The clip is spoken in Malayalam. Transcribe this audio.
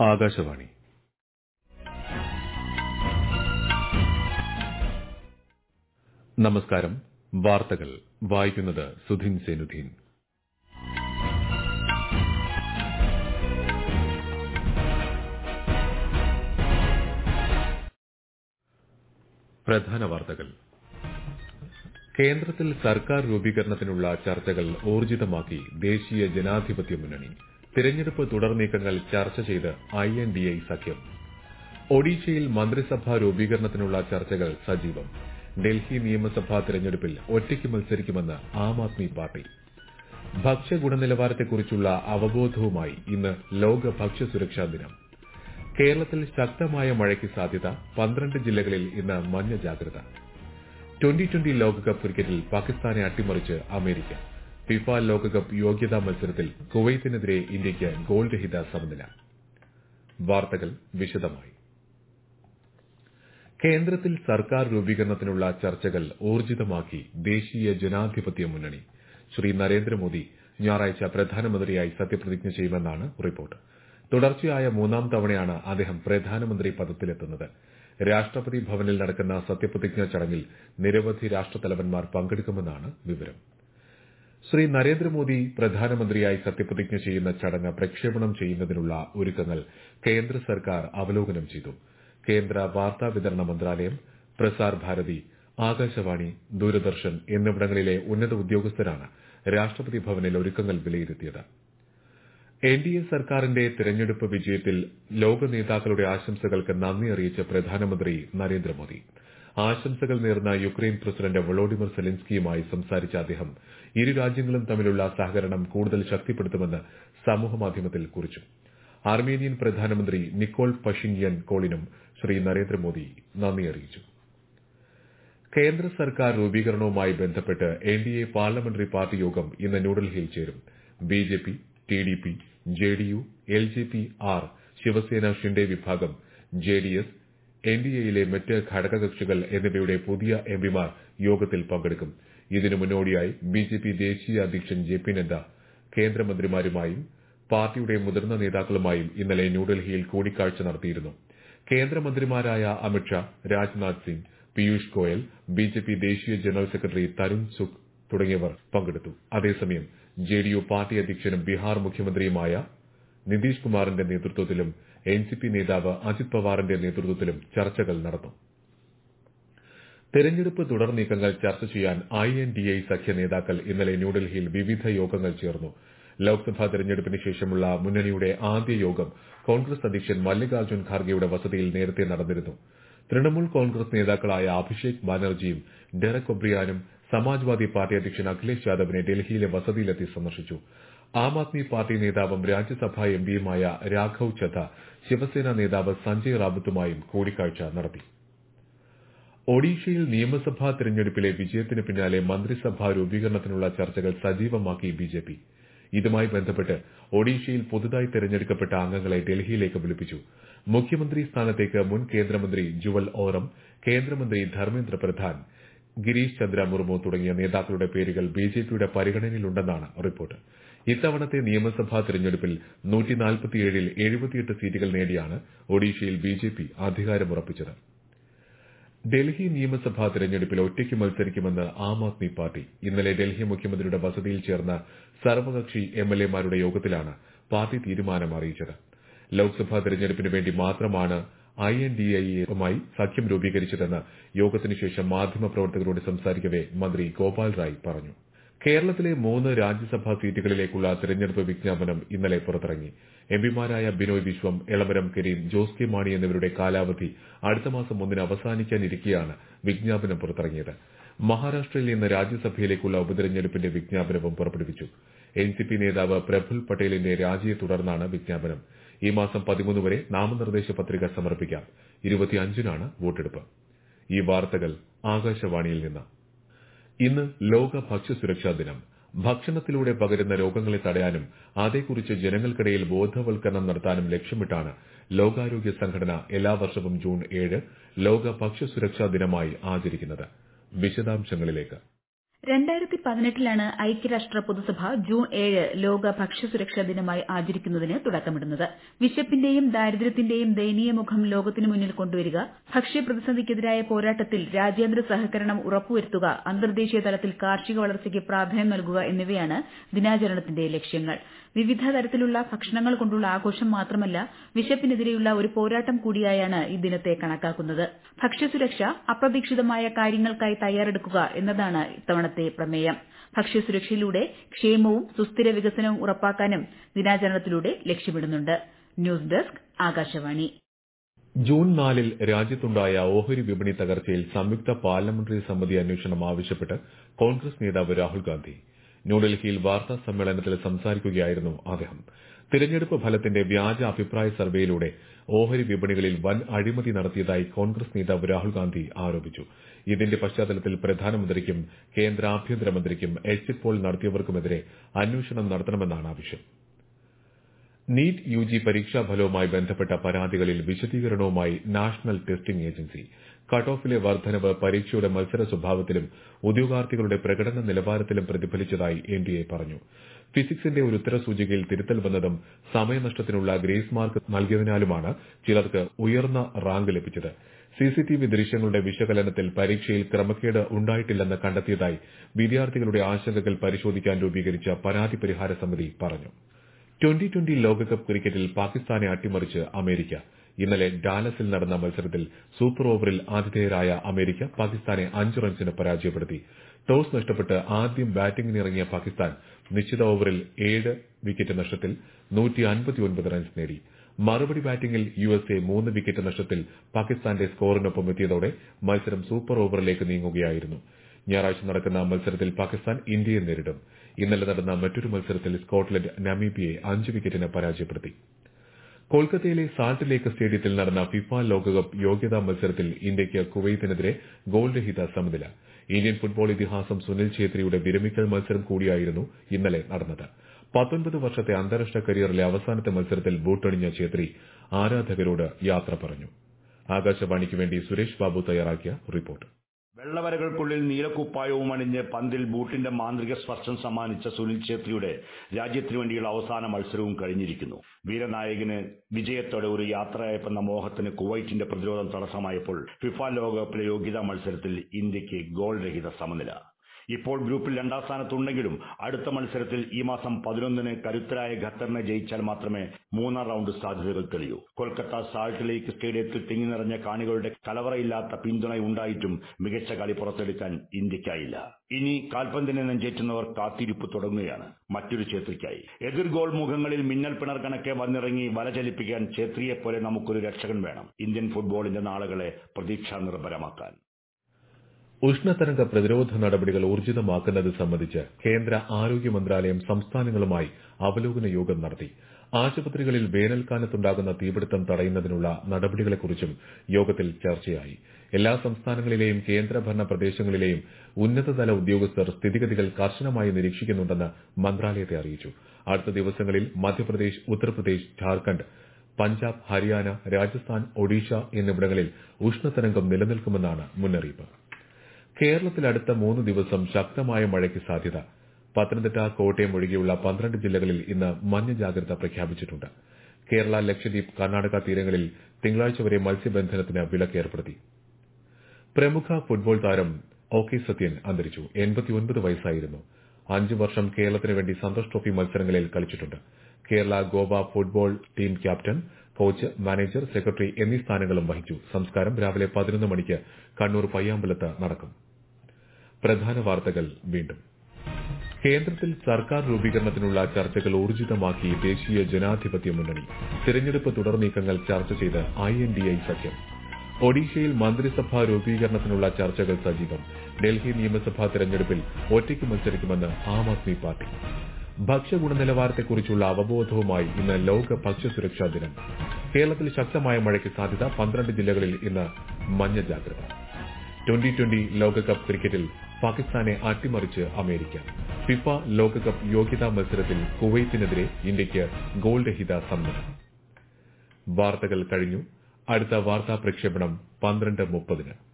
ആകാശവാണി നമസ്കാരം വാർത്തകൾ വായിക്കുന്നത് സുധിൻ സെനുദ്ദീൻ പ്രധാന വാർത്തകൾ കേന്ദ്രത്തിൽ സർക്കാർ രൂപീകരണത്തിനുള്ള ചർച്ചകൾ ഊർജിതമാക്കി ദേശീയ ജനാധിപത്യ മുന്നണി തിരഞ്ഞെടുപ്പ് തുടർ നീക്കങ്ങൾ ചർച്ച ചെയ്ത് ഐഎൻഡിഎ സഖ്യം ഒഡീഷയിൽ മന്ത്രിസഭാ രൂപീകരണത്തിനുള്ള ചർച്ചകൾ സജീവം ഡൽഹി നിയമസഭാ തിരഞ്ഞെടുപ്പിൽ ഒറ്റയ്ക്ക് മത്സരിക്കുമെന്ന് ആം ആദ്മി പാർട്ടി ഭക്ഷ്യ ഗുണനിലവാരത്തെക്കുറിച്ചുള്ള അവബോധവുമായി ഇന്ന് ലോക ഭക്ഷ്യസുരക്ഷാ ദിനം കേരളത്തിൽ ശക്തമായ മഴയ്ക്ക് സാധ്യത പന്ത്രണ്ട് ജില്ലകളിൽ ഇന്ന് മഞ്ഞ ജാഗ്രത ട്വന്റി ട്വന്റി ലോകകപ്പ് ക്രിക്കറ്റിൽ പാകിസ്ഥാനെ അട്ടിമറിച്ച് അമേരിക്ക ഫിഫ ലോകകപ്പ് യോഗ്യതാ മത്സരത്തിൽ കുവൈത്തിനെതിരെ ഇന്ത്യയ്ക്ക് ഗോൾ രഹിത സമനില വാർത്തകൾ വിശദമായി കേന്ദ്രത്തിൽ സർക്കാർ രൂപീകരണത്തിനുള്ള ചർച്ചകൾ ഊർജിതമാക്കി ദേശീയ ജനാധിപത്യ മുന്നണി ശ്രീ നരേന്ദ്രമോദി ഞായറാഴ്ച പ്രധാനമന്ത്രിയായി സത്യപ്രതിജ്ഞ ചെയ്യുമെന്നാണ് റിപ്പോർട്ട് തുടർച്ചയായ മൂന്നാം തവണയാണ് അദ്ദേഹം പ്രധാനമന്ത്രി പദത്തിലെത്തുന്നത് രാഷ്ട്രപതി ഭവനിൽ നടക്കുന്ന സത്യപ്രതിജ്ഞാ ചടങ്ങിൽ നിരവധി രാഷ്ട്രത്തലവന്മാർ പങ്കെടുക്കുമെന്നാണ് വിവരം ശ്രീ നരേന്ദ്രമോദി പ്രധാനമന്ത്രിയായി സത്യപ്രതിജ്ഞ ചെയ്യുന്ന ചടങ്ങ് പ്രക്ഷേപണം ചെയ്യുന്നതിനുള്ള ഒരുക്കങ്ങൾ കേന്ദ്ര സർക്കാർ അവലോകനം ചെയ്തു കേന്ദ്ര വാർത്താ വിതരണ മന്ത്രാലയം പ്രസാർ ഭാരതി ആകാശവാണി ദൂരദർശൻ എന്നിവിടങ്ങളിലെ ഉന്നത ഉദ്യോഗസ്ഥരാണ് രാഷ്ട്രപതി ഭവനിൽ ഒരുക്കങ്ങൾ വിലയിരുത്തിയത് എൻഡിഎ സർക്കാരിന്റെ തെരഞ്ഞെടുപ്പ് വിജയത്തിൽ ലോക നേതാക്കളുടെ ആശംസകൾക്ക് നന്ദി അറിയിച്ച പ്രധാനമന്ത്രി നരേന്ദ്രമോദി ആശംസകൾ നേർന്ന യുക്രൈൻ പ്രസിഡന്റ് വളോഡിമർ സെലൻസ്കിയുമായി സംസാരിച്ച അദ്ദേഹം ഇരു രാജ്യങ്ങളും തമ്മിലുള്ള സഹകരണം കൂടുതൽ ശക്തിപ്പെടുത്തുമെന്ന് സമൂഹമാധ്യമത്തിൽ കുറിച്ചു അർമേനിയൻ പ്രധാനമന്ത്രി നിക്കോൾ പഷിൻയൻ കോളിനും ശ്രീ നരേന്ദ്രമോദി നന്ദി അറിയിച്ചു കേന്ദ്ര സർക്കാർ രൂപീകരണവുമായി ബന്ധപ്പെട്ട് എൻഡിഎ പാർലമെന്ററി പാർട്ടി യോഗം ഇന്ന് ന്യൂഡൽഹിയിൽ ചേരും BJP TDP JDU LJP R Shiv Sena Shinde വിഭാഗം ജെഡിഎസ് എൻഡിഎയിലെ മറ്റ് ഘടകകക്ഷികൾ എന്നിവയുടെ പുതിയ എംപിമാർ യോഗത്തിൽ പങ്കെടുക്കും ഇതിനു മുന്നോടിയായി ബിജെപി ദേശീയ അധ്യക്ഷൻ ജെ പി നദ്ദ കേന്ദ്രമന്ത്രിമാരുമായും പാർട്ടിയുടെ മുതിർന്ന നേതാക്കളുമായും ഇന്നലെ ന്യൂഡൽഹിയിൽ കൂടിക്കാഴ്ച നടത്തിയിരുന്നു കേന്ദ്രമന്ത്രിമാരായ അമിത്ഷാ രാജ്നാഥ് സിംഗ് പീയൂഷ് ഗോയൽ ബിജെപി ദേശീയ ജനറൽ സെക്രട്ടറി തരുൺ സുഖ് തുടങ്ങിയവർ പങ്കെടുത്തു അതേസമയം ജെഡിയു പാർട്ടി അധ്യക്ഷനും ബീഹാർ മുഖ്യമന്ത്രിയുമായ നിതീഷ് കുമാറിന്റെ നേതൃത്വത്തിലും എൻസിപി നേതാവ് അജിത് പവാറിന്റെ നേതൃത്വത്തിലും ചർച്ചകൾ നടന്നു തെരഞ്ഞെടുപ്പ് തുടർ നീക്കങ്ങൾ ചർച്ച ചെയ്യാൻ ഐഎൻഡിഎ സഖ്യ നേതാക്കൾ ഇന്നലെ ന്യൂഡൽഹിയിൽ വിവിധ യോഗങ്ങൾ ചേർന്നു ലോക്സഭാ തെരഞ്ഞെടുപ്പിന് ശേഷമുള്ള മുന്നണിയുടെ ആദ്യ യോഗം കോൺഗ്രസ് അധ്യക്ഷൻ മല്ലികാർജ്ജുൻ ഖാർഗെയുടെ വസതിയിൽ നേരത്തെ നടന്നിരുന്നു തൃണമൂൽ കോൺഗ്രസ് നേതാക്കളായ അഭിഷേക് ബാനർജിയും ഡെറക് ഒബ്രിയാനും സമാജ്വാദി പാർട്ടി അധ്യക്ഷൻ അഖിലേഷ് യാദവിനെ ഡൽഹിയിലെ വസതിയിലെത്തി സന്ദർശിച്ചു ആം ആദ്മി പാർട്ടി നേതാവും രാജ്യസഭാ എംപിയുമായ രാഘവ് ചദ്ദ ശിവസേന നേതാവ് സഞ്ജയ് റാവത്തുമായും കൂടിക്കാഴ്ച നടത്തി ഒഡീഷയിൽ നിയമസഭാ തെരഞ്ഞെടുപ്പിലെ വിജയത്തിന് പിന്നാലെ മന്ത്രിസഭാ രൂപീകരണത്തിനുള്ള ചർച്ചകൾ സജീവമാക്കി ബിജെപി ഇതുമായി ബന്ധപ്പെട്ട് ഒഡീഷയിൽ പുതുതായി തെരഞ്ഞെടുക്കപ്പെട്ട അംഗങ്ങളെ ഡൽഹിയിലേക്ക് വിളിപ്പിച്ചു മുഖ്യമന്ത്രി സ്ഥാനത്തേക്ക് മുൻ കേന്ദ്രമന്ത്രി ജുവൽ ഓറം കേന്ദ്രമന്ത്രി ധർമ്മേന്ദ്ര പ്രധാൻ ഗിരീഷ് ചന്ദ്ര മുർമു തുടങ്ങിയ നേതാക്കളുടെ പേരുകൾ ബിജെപിയുടെ പരിഗണനയിലുണ്ടെന്നാണ് റിപ്പോർട്ട് ഇത്തവണത്തെ നിയമസഭാ തെരഞ്ഞെടുപ്പിൽ ൽ എഴുപത്തിയെട്ട് സീറ്റുകൾ നേടിയാണ് ഒഡീഷയിൽ ബിജെപി അധികാരമുറപ്പിച്ചത് ഡൽഹി നിയമസഭാ തെരഞ്ഞെടുപ്പിൽ ഒറ്റയ്ക്ക് മത്സരിക്കുമെന്ന് ആം ആദ്മി പാർട്ടി ഇന്നലെ ഡൽഹി മുഖ്യമന്ത്രിയുടെ വസതിയിൽ ചേർന്ന സർവകക്ഷി എംഎൽഎമാരുടെ യോഗത്തിലാണ് പാർട്ടി തീരുമാനം അറിയിച്ചത് ലോക്സഭാ തെരഞ്ഞെടുപ്പിന് വേണ്ടി മാത്രമാണ് ഐഎൻഡിഎയുമായി സഖ്യം രൂപീകരിച്ചതെന്ന് യോഗത്തിനു ശേഷം മാധ്യമപ്രവർത്തകരോട് സംസാരിക്കവെ മന്ത്രി ഗോപാൽ റായ് പറഞ്ഞു കേരളത്തിലെ മൂന്ന് രാജ്യസഭാ സീറ്റുകളിലേക്കുള്ള തെരഞ്ഞെടുപ്പ് വിജ്ഞാപനം ഇന്നലെ പുറത്തിറങ്ങി എംപിമാരായ ബിനോയ് വിശ്വം എളമരം കരീം ജോസ് കെ മാണി എന്നിവരുടെ കാലാവധി അടുത്ത മാസം ഒന്നിന് അവസാനിക്കാനിരിക്കെയാണ് വിജ്ഞാപനം പുറത്തിറങ്ങിയത് മഹാരാഷ്ട്രയിൽ നിന്ന് രാജ്യസഭയിലേക്കുള്ള ഉപതെരഞ്ഞെടുപ്പിന്റെ വിജ്ഞാപനവും പുറപ്പെടുവിച്ചു എൻസിപി നേതാവ് പ്രഫുൽ പട്ടേലിന്റെ രാജിയെ തുടർന്നാണ് വിജ്ഞാപനം ഈ മാസം പതിമൂന്ന് വരെ നാമനിർദ്ദേശ പത്രിക സമർപ്പിക്കാം ഇരുപത്തിയഞ്ചിനാണ് വോട്ടെടുപ്പ് ഈ വാർത്തകൾ ആകാശവാണിയിൽ നിന്ന് ഇന്ന് ലോക ഭക്ഷ്യസുരക്ഷാ ദിനം ഭക്ഷണത്തിലൂടെ പകരുന്ന രോഗങ്ങളെ തടയാനും അതേക്കുറിച്ച് ജനങ്ങൾക്കിടയിൽ ബോധവൽക്കരണം നടത്താനും ലക്ഷ്യമിട്ടാണ് ലോകാരോഗ്യ സംഘടന എല്ലാ വർഷവും ജൂൺ ഏഴ് ലോക ഭക്ഷ്യസുരക്ഷാ ദിനമായി ആചരിക്കുന്നത് വിശദാംശങ്ങളിലേക്ക് രണ്ടായിരത്തി പതിനെട്ടിലാണ് ഐക്യരാഷ്ട്ര പൊതുസഭ ജൂൺ ഏഴ് ലോക ഭക്ഷ്യസുരക്ഷാ ദിനമായി ആചരിക്കുന്നതിന് തുടക്കമിടുന്നത് വിശപ്പിന്റെയും ദാരിദ്ര്യത്തിന്റെയും ദയനീയ മുഖം ലോകത്തിനു മുന്നിൽ കൊണ്ടുവരിക ഭക്ഷ്യപ്രതിസന്ധിക്കെതിരായ പോരാട്ടത്തിൽ രാജ്യാന്തര സഹകരണം ഉറപ്പുവരുത്തുക അന്തർദേശീയ തലത്തിൽ കാർഷിക വളർച്ചയ്ക്ക് പ്രാധാന്യം നൽകുക എന്നിവയാണ് ദിനാചരണത്തിന്റെ ലക്ഷ്യങ്ങൾ വിവിധ തരത്തിലുള്ള ഭക്ഷണങ്ങൾ കൊണ്ടുള്ള ആഘോഷം മാത്രമല്ല വിശപ്പിനെതിരെയുള്ള ഒരു പോരാട്ടം കൂടിയായാണ് ഈ ദിനത്തെ കണക്കാക്കുന്നത് ഭക്ഷ്യസുരക്ഷ അപ്രതീക്ഷിതമായ കാര്യങ്ങൾക്കായി തയ്യാറെടുക്കുക എന്നതാണ് ഇത്തവണത്തെ പ്രമേയം ഭക്ഷ്യസുരക്ഷയിലൂടെ ക്ഷേമവും സുസ്ഥിര വികസനവും ഉറപ്പാക്കാനും ദിനാചരണത്തിലൂടെ ലക്ഷ്യമിടുന്നുണ്ട് ന്യൂസ് ഡെസ്ക് ആകാശവാണി ജൂൺ നാലിൽ രാജ്യത്തുണ്ടായ ഓഹരി വിപണി തകർച്ചയിൽ സംയുക്ത പാർലമെന്ററി സമിതി അന്വേഷണം ആവശ്യപ്പെട്ട് കോൺഗ്രസ് നേതാവ് രാഹുൽ ഗാന്ധി ന്യൂഡൽഹിയിൽ വാർത്താ സമ്മേളനത്തിൽ സംസാരിക്കുകയായിരുന്നു അദ്ദേഹം തിരഞ്ഞെടുപ്പ് ഫലത്തിന്റെ വ്യാജ അഭിപ്രായ സർവേയിലൂടെ ഓഹരി വിപണികളിൽ വൻ അഴിമതി നടത്തിയതായി കോൺഗ്രസ് നേതാവ് രാഹുൽ ഗാന്ധി ആരോപിച്ചു ഇതിന്റെ പശ്ചാത്തലത്തിൽ പ്രധാനമന്ത്രിക്കും കേന്ദ്ര ആഭ്യന്തരമന്ത്രിക്കും എക്സിറ്റ് പോൾ നടത്തിയവർക്കുമെതിരെ അന്വേഷണം നടത്തണമെന്നാണ് ആവശ്യം നീറ്റ് യുജി പരീക്ഷാഫലവുമായി ബന്ധപ്പെട്ട പരാതികളിൽ വിശദീകരണവുമായി നാഷണൽ ടെസ്റ്റിംഗ് ഏജൻസി കട്ട് ഓഫിലെ വർധനവ് പരീക്ഷയുടെ മത്സര സ്വഭാവത്തിലും ഉദ്യോഗാർത്ഥികളുടെ പ്രകടന നിലവാരത്തിലും പ്രതിഫലിച്ചതായി എൻഡിഎ പറഞ്ഞു ഫിസിക്സിന്റെ ഒരു ഉത്തരസൂചികയിൽ തിരുത്തൽ വന്നതും സമയനഷ്ടത്തിനുള്ള ഗ്രേസ് മാർക്ക് നൽകിയതിനാലുമാണ് ചിലർക്ക് ഉയർന്ന റാങ്ക് ലഭിച്ചത് സിസിടിവി ദൃശ്യങ്ങളുടെ വിശകലനത്തിൽ പരീക്ഷയിൽ ക്രമക്കേട് ഉണ്ടായിട്ടില്ലെന്ന് കണ്ടെത്തിയതായി വിദ്യാർത്ഥികളുടെ ആശങ്കകൾ പരിശോധിക്കാൻ രൂപീകരിച്ച പരാതി പരിഹാര സമിതി പറഞ്ഞു ട്വന്റി ട്വന്റി ലോകകപ്പ് ക്രിക്കറ്റിൽ പാകിസ്ഥാനെ അട്ടിമറിച്ച് അമേരിക്ക ഇന്നലെ ഡാലസിൽ നടന്ന മത്സരത്തിൽ സൂപ്പർ ഓവറിൽ ആതിഥേയരായ അമേരിക്ക പാകിസ്ഥാനെ അഞ്ച് റൺസിന് പരാജയപ്പെടുത്തി ടോസ് നഷ്ടപ്പെട്ട് ആദ്യം ബാറ്റിംഗിനിറങ്ങിയ പാകിസ്ഥാൻ നിശ്ചിത ഓവറിൽ ഏഴ് വിക്കറ്റ് നഷ്ടത്തിൽ റൺസ് നേടി മറുപടി ബാറ്റിംഗിൽ യുഎസ്എ മൂന്ന് വിക്കറ്റ് നഷ്ടത്തിൽ പാകിസ്ഥാന്റെ സ്കോറിനൊപ്പം എത്തിയതോടെ മത്സരം സൂപ്പർ ഓവറിലേക്ക് നീങ്ങുകയായിരുന്നു ഞായറാഴ്ച നടക്കുന്ന മത്സരത്തിൽ പാകിസ്ഥാൻ ഇന്ത്യയെ നേരിടും ഇന്നലെ നടന്ന മറ്റൊരു മത്സരത്തിൽ സ്കോട്ട്ലൻഡ് നമീബിയെ അഞ്ച് വിക്കറ്റിന് പരാജയപ്പെടുത്തി കൊൽക്കത്തയിലെ സാൾട്ട് ലേക്ക് സ്റ്റേഡിയത്തിൽ നടന്ന ഫിഫ ലോകകപ്പ് യോഗ്യതാ മത്സരത്തിൽ ഇന്ത്യയ്ക്ക് കുവൈത്തിനെതിരെ ഗോൾ രഹിത സമനില ഇന്ത്യൻ ഫുട്ബോൾ ഇതിഹാസം സുനിൽ ഛേത്രിയുടെ വിരമിക്കൽ മത്സരം കൂടിയായിരുന്നു ഇന്നലെ നടന്നത് പത്തൊൻപത് വർഷത്തെ അന്താരാഷ്ട്ര കരിയറിലെ അവസാനത്തെ മത്സരത്തിൽ ബൂട്ടണിഞ്ഞ ഛേത്രി ആരാധകരോട് യാത്ര പറഞ്ഞു ആകാശവാണിക്ക് വേണ്ടി സുരേഷ് ബാബു തയ്യാറാക്കിയ റിപ്പോർട്ട് വെള്ളവരകൾക്കുള്ളിൽ നീലക്കുപ്പായവും അണിഞ്ഞ് പന്തിൽ ബൂട്ടിന്റെ മാന്ത്രിക സ്പർശം സമ്മാനിച്ച സുനിൽ ഛേത്രിയുടെ രാജ്യത്തിനു വേണ്ടിയുള്ള അവസാന മത്സരവും കഴിഞ്ഞിരിക്കുന്നു വീരനായകന് വിജയത്തോടെ ഒരു യാത്രയപ്പെന്ന മോഹത്തിന് കുവൈറ്റിന്റെ പ്രതിരോധം തടസ്സമായപ്പോൾ ഫിഫ ലോകകപ്പിലെ യോഗ്യതാ മത്സരത്തിൽ ഇന്ത്യക്ക് ഗോൾ രഹിത സമനില ഇപ്പോൾ ഗ്രൂപ്പിൽ രണ്ടാം സ്ഥാനത്തുണ്ടെങ്കിലും അടുത്ത മത്സരത്തിൽ ഈ മാസം പതിനൊന്നിന് കരുത്തരായ ഖത്തറിനെ ജയിച്ചാൽ മാത്രമേ മൂന്നാം റൌണ്ട് സാധ്യതകൾ തെളിയൂ കൊൽക്കത്ത സാൾട്ട് ലേക്ക് സ്റ്റേഡിയത്തിൽ തിങ്ങി നിറഞ്ഞ കാണികളുടെ കലവറയില്ലാത്ത പിന്തുണ ഉണ്ടായിട്ടും മികച്ച കളി പുറത്തെടുക്കാൻ ഇന്ത്യക്കായില്ല ഇനി കാൽപന്തിനെ നെഞ്ചേറ്റുന്നവർ കാത്തിരിപ്പ് തുടങ്ങുകയാണ് മറ്റൊരു ഛേത്രിക്കായി എതിർ ഗോൾ മുഖങ്ങളിൽ മിന്നൽ പിണർ കണക്കെ വന്നിറങ്ങി വല ചലിപ്പിക്കാൻ ഛേത്രിയെപ്പോലെ നമുക്കൊരു രക്ഷകൻ വേണം ഇന്ത്യൻ ഫുട്ബോളിന്റെ നാളുകളെ പ്രതീക്ഷാ നിർഭരമാക്കാൻ ഉഷ്ണതരംഗ പ്രതിരോധ നടപടികൾ ഊർജിതമാക്കുന്നത് സംബന്ധിച്ച് കേന്ദ്ര ആരോഗ്യ മന്ത്രാലയം സംസ്ഥാനങ്ങളുമായി അവലോകന യോഗം നടത്തി ആശുപത്രികളിൽ വേനൽക്കാലത്തുണ്ടാകുന്ന തീപിടുത്തം തടയുന്നതിനുള്ള നടപടികളെക്കുറിച്ചും യോഗത്തിൽ ചർച്ചയായി എല്ലാ സംസ്ഥാനങ്ങളിലെയും കേന്ദ്രഭരണ പ്രദേശങ്ങളിലെയും ഉന്നതതല ഉദ്യോഗസ്ഥർ സ്ഥിതിഗതികൾ കർശനമായി നിരീക്ഷിക്കുന്നുണ്ടെന്ന് മന്ത്രാലയത്തെ അറിയിച്ചു അടുത്ത ദിവസങ്ങളിൽ മധ്യപ്രദേശ് ഉത്തർപ്രദേശ് ഝാർഖണ്ഡ് പഞ്ചാബ് ഹരിയാന രാജസ്ഥാൻ ഒഡീഷ എന്നിവിടങ്ങളിൽ ഉഷ്ണതരംഗം നിലനിൽക്കുമെന്നാണ് മുന്നറിയിപ്പ് കേരളത്തിൽ അടുത്ത മൂന്ന് ദിവസം ശക്തമായ മഴയ്ക്ക് സാധ്യത പത്തനംതിട്ട കോട്ടയം ഒഴികെയുള്ള പന്ത്രണ്ട് ജില്ലകളിൽ ഇന്ന് മഞ്ഞ ജാഗ്രത പ്രഖ്യാപിച്ചിട്ടുണ്ട് കേരള ലക്ഷദ്വീപ് കർണാടക തീരങ്ങളിൽ തിങ്കളാഴ്ച വരെ മത്സ്യബന്ധനത്തിന് വിലക്ക് ഏർപ്പെടുത്തി പ്രമുഖ ഫുട്ബോൾ താരം ഓക്കെ സത്യൻ അന്തരിച്ചു എൺപത്തിയൊൻപത് വയസ്സായിരുന്നു അഞ്ചു വർഷം കേരളത്തിന് വേണ്ടി സന്തോഷ് ട്രോഫി മത്സരങ്ങളിൽ കളിച്ചിട്ടുണ്ട് Kerala Goa football team captain coach manager secretary എന്നീ സ്ഥാനങ്ങളും വഹിച്ചു സംസ്കാരം രാവിലെ പതിനൊന്ന് മണിക്ക് കണ്ണൂർ പയ്യാമ്പലത്ത് നടക്കും പ്രധാന വാർത്തകൾ വീണ്ടും കേന്ദ്രത്തിൽ സർക്കാർ രൂപീകരണത്തിനുള്ള ചർച്ചകൾ ഊർജിതമാക്കി ദേശീയ ജനാധിപത്യ മുന്നണി തിരഞ്ഞെടുപ്പ് തുടർ നീക്കങ്ങൾ ചർച്ച ചെയ്ത് ഐ എൻ ഡി ഐ സഖ്യം ഒഡീഷയിൽ മന്ത്രിസഭാ രൂപീകരണത്തിനുള്ള ചർച്ചകൾ സജീവം ഡൽഹി നിയമസഭാ തെരഞ്ഞെടുപ്പിൽ ഒറ്റയ്ക്ക് മത്സരിക്കുമെന്ന് ആം ആദ്മി പാർട്ടി ഭക്ഷ്യഗുണനിലവാരത്തെക്കുറിച്ചുള്ള അവബോധവുമായി ഇന്ന് ലോക ഭക്ഷ്യസുരക്ഷാ ദിനം കേരളത്തിൽ ശക്തമായ മഴയ്ക്ക് സാധ്യത പന്ത്രണ്ട് ജില്ലകളിൽ ഇന്ന് മഞ്ഞ ജാഗ്രത ട്വന്റി ട്വന്റി ലോകകപ്പ് ക്രിക്കറ്റിൽ പാകിസ്ഥാനെ അട്ടിമറിച്ച് അമേരിക്ക ഫിഫ ലോകകപ്പ് യോഗ്യതാ മത്സരത്തിൽ കുവൈത്തിനെതിരെ ഇന്ത്യയ്ക്ക് ഗോൾ രഹിത സമ്മതം വാർത്തകൾ കഴിഞ്ഞു അടുത്ത വാർത്താ പ്രക്ഷേപണം പന്ത്രണ്ട് മുപ്പതിന്